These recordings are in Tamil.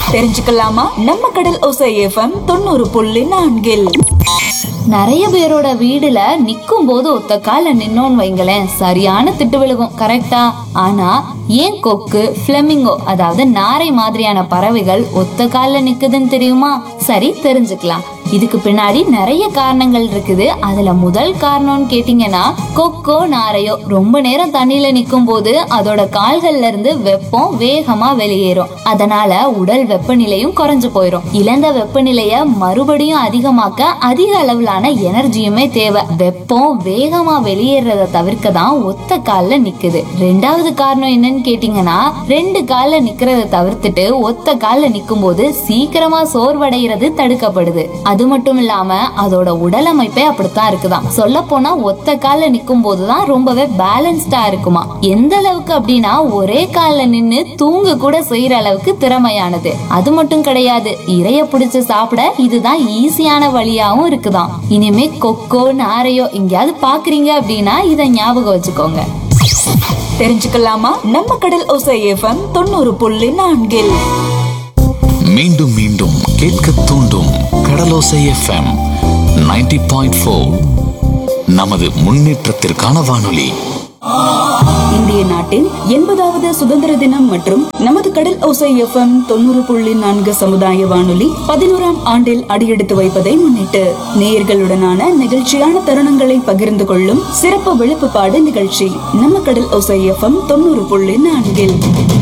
தெரிஞ்சுக்கலாமா நம்ம கடல் ஒசை எஃப்எம் தொண்ணூறு புள்ளி நான்கில் நிறைய பேரோட வீடுல நிக்கும் போது ஒத்த கால நின்னோன்னு வைங்களேன் சரியான திட்டு விழுகும் கரெக்டா ஆனா ஏன் கொக்கு பிளமிங்கோ அதாவது நாரை மாதிரியான பறவைகள் ஒத்த கால்ல நிக்குதுன்னு தெரியுமா சரி தெரிஞ்சுக்கலாம் இதுக்கு பின்னாடி நிறைய காரணங்கள் இருக்குது அதுல முதல் காரணம்னு கேட்டீங்கன்னா கொக்கோ நாரையோ ரொம்ப நேரம் தண்ணியில நிக்கும் போது அதோட கால்கள்ல இருந்து வெப்பம் வேகமா வெளியேறும் அதனால உடல் வெப்பநிலையும் குறைஞ்சு போயிடும் இழந்த வெப்பநிலைய மறுபடியும் அதிகமாக்க அதிக அளவிலான எனர்ஜியுமே தேவை வெப்பம் வேகமா வெளியேறத தவிர்க்க தான் ஒத்த கால்ல நிக்குது ரெண்டாவது காரணம் என்னன்னு கேட்டீங்கன்னா ரெண்டு கால்ல நிக்கிறத தவிர்த்துட்டு ஒத்த கால்ல நிக்கும் போது சீக்கிரமா சோர்வடைகிறது தடுக்கப்படுது அது மட்டும் இல்லாம அதோட உடல் அமைப்பே அப்படித்தான் இருக்குதாம் சொல்ல போனா ஒத்த கால்ல நிக்கும் போதுதான் ரொம்பவே பேலன்ஸ்டா இருக்குமா எந்த அளவுக்கு அப்படின்னா ஒரே கால்ல நின்னு தூங்க கூட செய்யற அளவுக்கு திறமையானது அது மட்டும் கிடையாது இறைய பிடிச்சு சாப்பிட இதுதான் ஈஸியான வழியாவும் இருக்குதாம் இனிமே கொக்கோ நாரையோ எங்கேயாவது பாக்குறீங்க அப்படின்னா இதை ஞாபகம் வச்சுக்கோங்க தெரிஞ்சுக்கலாமா நம்ம கடல் ஒசை எஃப்எம் தொண்ணூறு புள்ளி நான்கில் மீண்டும் மீண்டும் கேட்க தூண்டும் கடலோசை எஃப்எம் 90.4 பாயிண்ட் நமது முன்னேற்றத்திற்கான வானொலி இந்திய நாட்டின் எண்பதாவது சுதந்திர தினம் மற்றும் நமது கடல் ஒசை எஃப்எம் தொண்ணூறு புள்ளி நான்கு சமுதாய வானொலி பதினோராம் ஆண்டில் அடியெடுத்து வைப்பதை முன்னிட்டு நேயர்களுடனான நிகழ்ச்சியான தருணங்களை பகிர்ந்து கொள்ளும் சிறப்பு விழுப்புப்பாடு நிகழ்ச்சி நம்ம கடல் ஒசை எஃப்எம் தொண்ணூறு புள்ளி நான்கில்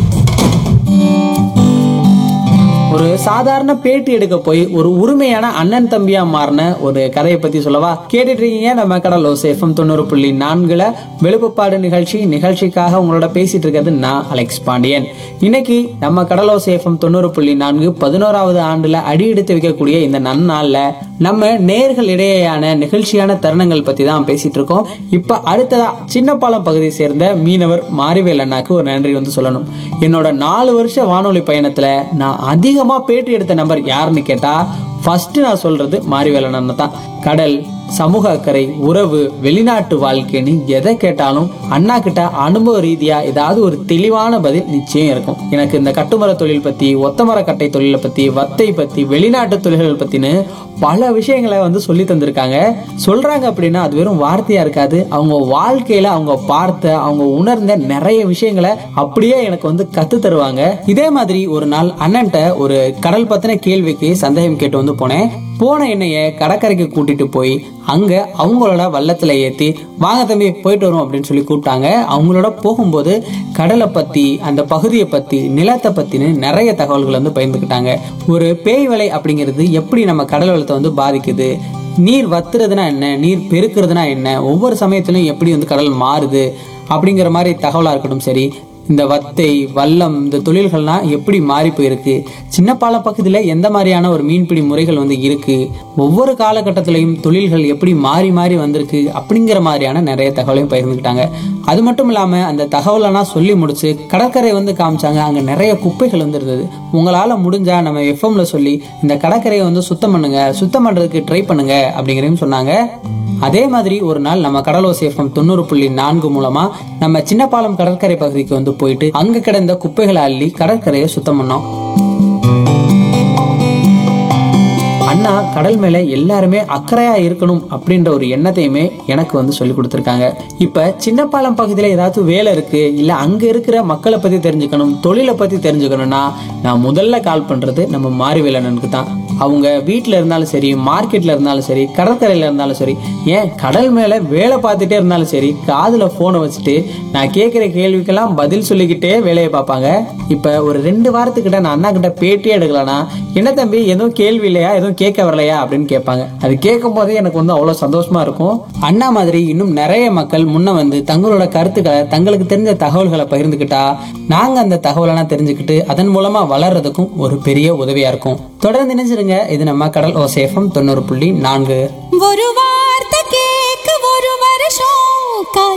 ஒரு சாதாரண பேட்டி எடுக்க போய் ஒரு உரிமையான அண்ணன் தம்பியா மாறின ஒரு கதையை பத்தி சொல்லவா கேட்டுட்டு இருக்கீங்க நம்ம கடல் எஃப்எம் தொண்ணூறு புள்ளி நான்குல வெளுப்புப்பாடு நிகழ்ச்சி நிகழ்ச்சிக்காக உங்களோட பேசிட்டு இருக்கிறது நான் அலெக்ஸ் பாண்டியன் இன்னைக்கு நம்ம கடலோசை எஃப்எம் தொண்ணூறு புள்ளி நான்கு பதினோராவது ஆண்டுல அடி எடுத்து வைக்கக்கூடிய இந்த நன்னாள்ல நம்ம நேர்கள் இடையேயான நிகழ்ச்சியான தருணங்கள் பத்தி தான் பேசிட்டு இருக்கோம் இப்ப அடுத்ததா சின்னப்பாலம் பகுதியை சேர்ந்த மீனவர் மாரிவேல் அண்ணாக்கு ஒரு நன்றி வந்து சொல்லணும் என்னோட நாலு வருஷ வானொலி பயணத்துல நான் அதிகமா பேட்டி எடுத்த நபர் யாருன்னு கேட்டா ஃபர்ஸ்ட் நான் சொல்றது மாரிவேல் அண்ணன் தான் கடல் சமூக அக்கறை உறவு வெளிநாட்டு வாழ்க்கைன்னு எதை கேட்டாலும் அண்ணா கிட்ட அனுபவ ரீதியா ஏதாவது ஒரு தெளிவான பதில் நிச்சயம் இருக்கும் எனக்கு இந்த கட்டுமர தொழில் பத்தி ஒத்தமர கட்டை தொழிலை பத்தி வத்தை பத்தி வெளிநாட்டு தொழில்கள் பத்தின்னு பல விஷயங்களை வந்து சொல்லி தந்திருக்காங்க சொல்றாங்க அப்படின்னா அது வெறும் வார்த்தையா இருக்காது அவங்க வாழ்க்கையில அவங்க பார்த்த அவங்க உணர்ந்த நிறைய விஷயங்களை அப்படியே எனக்கு வந்து கத்து தருவாங்க இதே மாதிரி ஒரு நாள் அண்ணன்ட்ட ஒரு கடல் பத்தின கேள்விக்கு சந்தேகம் கேட்டு வந்து போனேன் போன என்னைய கடற்கரைக்கு கூட்டிட்டு போய் அங்க அவங்களோட வள்ளத்துல ஏத்தி வாங்க தம்பி போயிட்டு வரோம் அப்படின்னு சொல்லி கூப்பிட்டாங்க அவங்களோட போகும்போது கடலை பத்தி அந்த பகுதியை பத்தி நிலத்தை பத்தின்னு நிறைய தகவல்கள் வந்து பகிர்ந்துக்கிட்டாங்க ஒரு பேய் வலை அப்படிங்கிறது எப்படி நம்ம கடல் வளத்தை வந்து பாதிக்குது நீர் வத்துறதுனா என்ன நீர் பெருக்கிறதுனா என்ன ஒவ்வொரு சமயத்திலும் எப்படி வந்து கடல் மாறுது அப்படிங்கிற மாதிரி தகவலா இருக்கட்டும் சரி இந்த வத்தை வல்லம் இந்த தொழில்கள்லாம் எப்படி மாறி போயிருக்கு சின்ன பாலம் பக்கத்தில் எந்த மாதிரியான ஒரு மீன்பிடி முறைகள் வந்து இருக்கு ஒவ்வொரு காலகட்டத்திலையும் தொழில்கள் எப்படி மாறி மாறி வந்திருக்கு அப்படிங்கிற மாதிரியான நிறைய தகவலையும் பகிர்ந்துக்கிட்டாங்க அது மட்டும் இல்லாம அந்த தகவலெல்லாம் சொல்லி முடிச்சு கடற்கரை வந்து காமிச்சாங்க அங்க நிறைய குப்பைகள் வந்து இருந்தது உங்களால முடிஞ்சா நம்ம எஃப்எம்ல சொல்லி இந்த கடற்கரையை வந்து சுத்தம் பண்ணுங்க சுத்தம் பண்றதுக்கு ட்ரை பண்ணுங்க அப்படிங்கிறதையும் சொன்னாங்க அதே மாதிரி ஒரு நாள் நம்ம கடலோசி எஃப்எம் தொண்ணூறு புள்ளி நான்கு மூலமா நம்ம சின்னப்பாலம் கடற்கரை பகுதிக்கு வந்து போயிட்டு அங்க கிடந்த குப்பைகளை அள்ளி கடற்கரையை சுத்தம் பண்ணோம் அண்ணா கடல் மேல எல்லாருமே அக்கறையா இருக்கணும் அப்படின்ற ஒரு எண்ணத்தையுமே எனக்கு வந்து சொல்லி கொடுத்துருக்காங்க இப்ப சின்னப்பாலம் பகுதியில ஏதாவது வேலை இருக்கு இல்ல அங்க இருக்கிற மக்களை பத்தி தெரிஞ்சுக்கணும் தொழிலை பத்தி தெரிஞ்சுக்கணும்னா நான் முதல்ல கால் பண்றது நம்ம மாரிவேலனுக்கு தான் அவங்க வீட்டில் இருந்தாலும் சரி மார்க்கெட்டில் இருந்தாலும் சரி கடற்கரையில் இருந்தாலும் சரி ஏன் கடல் மேலே வேலை பார்த்துட்டே இருந்தாலும் சரி காதில் ஃபோனை வச்சுட்டு நான் கேட்குற கேள்விக்கெல்லாம் பதில் சொல்லிக்கிட்டே வேலையை பார்ப்பாங்க இப்போ ஒரு ரெண்டு வாரத்துக்கிட்ட நான் அண்ணா கிட்ட பேட்டியே எடுக்கலனா என்ன தம்பி எதுவும் கேள்வி இல்லையா எதுவும் கேட்க வரலையா அப்படின்னு கேட்பாங்க அது கேட்கும் போதே எனக்கு வந்து அவ்வளோ சந்தோஷமா இருக்கும் அண்ணா மாதிரி இன்னும் நிறைய மக்கள் முன்ன வந்து தங்களோட கருத்துக்களை தங்களுக்கு தெரிஞ்ச தகவல்களை பகிர்ந்துக்கிட்டா நாங்கள் அந்த தகவலெல்லாம் தெரிஞ்சுக்கிட்டு அதன் மூலமா வளர்றதுக்கும் ஒரு பெரிய உதவியா இருக்கும் தொடர்ந்து நினைச்சிருங்க இது நம்ம கடல் ஓசேஃபம் தொண்ணூறு புள்ளி நான்கு ஒரு வார்த்தை கேட்க ஒரு வருஷம்